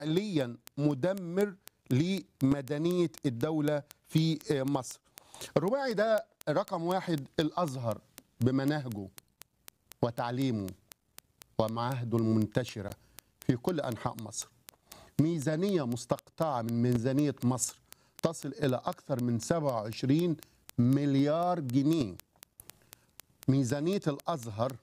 فعليا مدمر لمدنيه الدوله في مصر. الرباعي ده رقم واحد الازهر بمناهجه وتعليمه ومعاهده المنتشره في كل انحاء مصر. ميزانيه مستقطعه من ميزانيه مصر تصل الى اكثر من 27 مليار جنيه. ميزانيه الازهر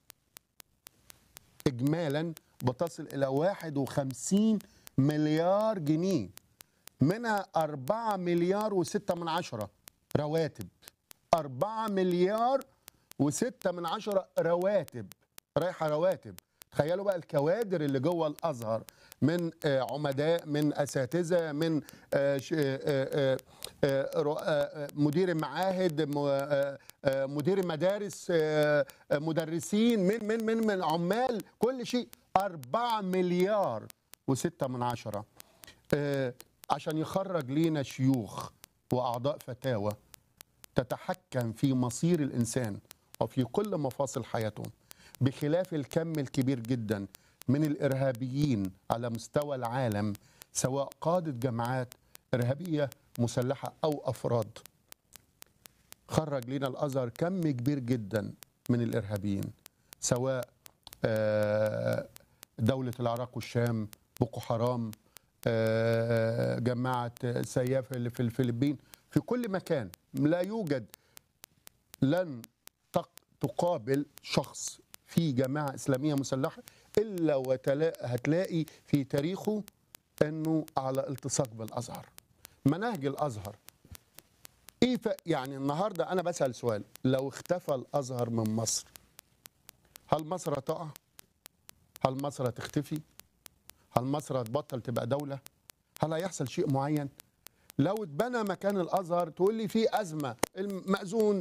اجمالا بتصل الى 51 مليار جنيه منها 4 مليار و6 من عشرة رواتب 4 مليار و6 من عشرة رواتب رايحه رواتب تخيلوا بقى الكوادر اللي جوه الازهر من آه، عمداء من اساتذه من آه، ش- آه، آه، آه، رؤ- آه، مدير المعاهد م- آه، آه، مدير المدارس آه، آه، مدرسين من من من من عمال كل شيء 4 مليار و6 من عشرة آه، عشان يخرج لينا شيوخ واعضاء فتاوى تتحكم في مصير الانسان وفي كل مفاصل حياتهم بخلاف الكم الكبير جدا من الارهابيين على مستوى العالم سواء قاده جماعات ارهابيه مسلحه او افراد خرج لنا الازهر كم كبير جدا من الارهابيين سواء آه، دوله العراق والشام بوكو حرام آه، جماعه سياف اللي في الفلبين في كل مكان لا يوجد لن تق- تقابل شخص في جماعه اسلاميه مسلحه الا وهتلاقي في تاريخه انه على التصاق بالازهر مناهج الازهر ايه ف... يعني النهارده انا بسال سؤال لو اختفى الازهر من مصر هل مصر هتقع؟ هل مصر هتختفي؟ هل مصر هتبطل تبقى دوله؟ هل هيحصل شيء معين؟ لو اتبنى مكان الازهر تقول لي في ازمه المأذون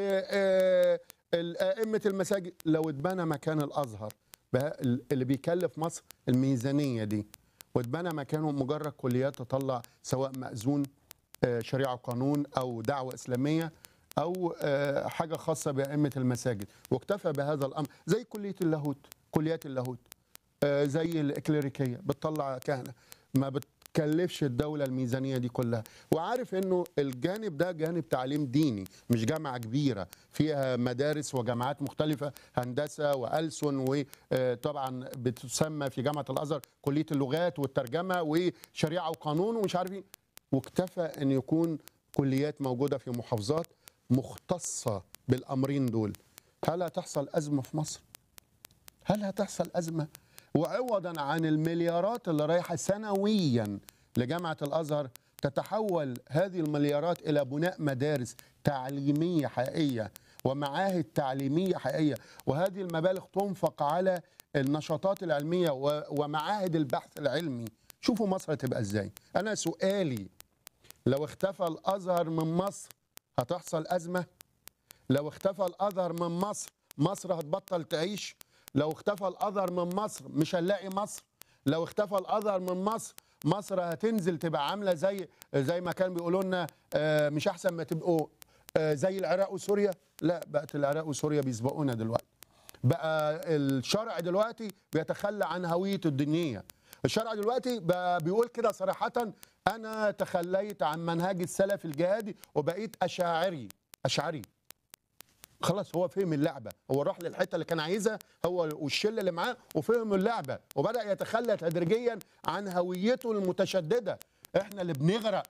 وأئمة المساجد لو اتبنى مكان الازهر بقى اللي بيكلف مصر الميزانيه دي واتبنى مكانه مجرد كليات تطلع سواء مأذون آه، شريعه وقانون او دعوه اسلاميه او آه، حاجه خاصه بأئمة المساجد واكتفى بهذا الامر زي كليه اللاهوت كليات اللاهوت آه، زي الإكليريكية بتطلع كهنة ما بتكلفش الدولة الميزانية دي كلها وعارف انه الجانب ده جانب تعليم ديني مش جامعة كبيرة فيها مدارس وجامعات مختلفة هندسة وألسن وطبعا بتسمى في جامعة الأزهر كلية اللغات والترجمة وشريعة وقانون ومش عارف ايه واكتفى ان يكون كليات موجودة في محافظات مختصة بالأمرين دول هل هتحصل أزمة في مصر؟ هل هتحصل أزمة؟ وعوضا عن المليارات اللي رايحة سنويا لجامعة الأزهر تتحول هذه المليارات إلى بناء مدارس تعليمية حقيقية ومعاهد تعليمية حقيقية وهذه المبالغ تنفق على النشاطات العلمية و- ومعاهد البحث العلمي شوفوا مصر هتبقى ازاي أنا سؤالي لو اختفى الأزهر من مصر هتحصل أزمة لو اختفى الازهر من مصر مصر هتبطل تعيش لو اختفى الازهر من مصر مش هنلاقي مصر لو اختفى الازهر من مصر مصر هتنزل تبقى عامله زي زي ما كان بيقولوا لنا آه، مش احسن ما تبقوا آه، زي العراق وسوريا لا بقت العراق وسوريا بيسبقونا دلوقتي بقى الشرع دلوقتي بيتخلى عن هويته الدينيه الشرع دلوقتي بقى بيقول كده صراحه انا تخليت عن منهج السلف الجهادي وبقيت اشاعري اشعري خلاص هو فهم اللعبه هو راح للحته اللي كان عايزها هو والشله اللي معاه وفهم اللعبه وبدا يتخلى تدريجيا عن هويته المتشدده احنا اللي بنغرق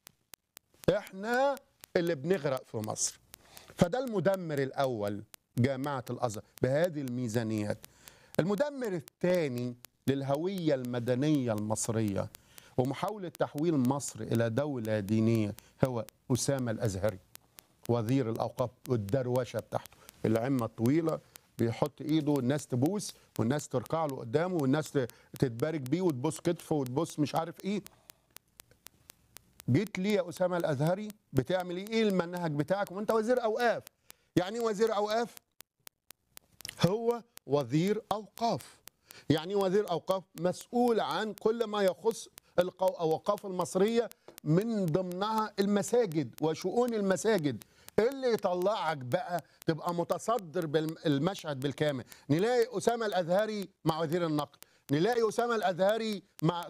احنا اللي بنغرق في مصر فده المدمر الاول جامعه الازهر بهذه الميزانيات المدمر الثاني للهويه المدنيه المصريه ومحاوله تحويل مصر الى دوله دينيه هو اسامه الازهري وزير الاوقاف والدروشه بتاعته العمه الطويله بيحط ايده الناس تبوس والناس تركع له قدامه والناس ت- تتبارك بيه وتبوس كتفه وتبوس مش عارف ايه جيت لي يا اسامه الازهري بتعمل ايه ايه المنهج بتاعك وانت وزير اوقاف يعني ايه وزير اوقاف هو وزير اوقاف يعني إيه وزير اوقاف مسؤول عن كل ما يخص القو- الاوقاف المصريه من ضمنها المساجد وشؤون المساجد اللي يطلعك بقى تبقى متصدر بالمشهد بالكامل نلاقي اسامه الازهري مع وزير النقل نلاقي اسامه الازهري مع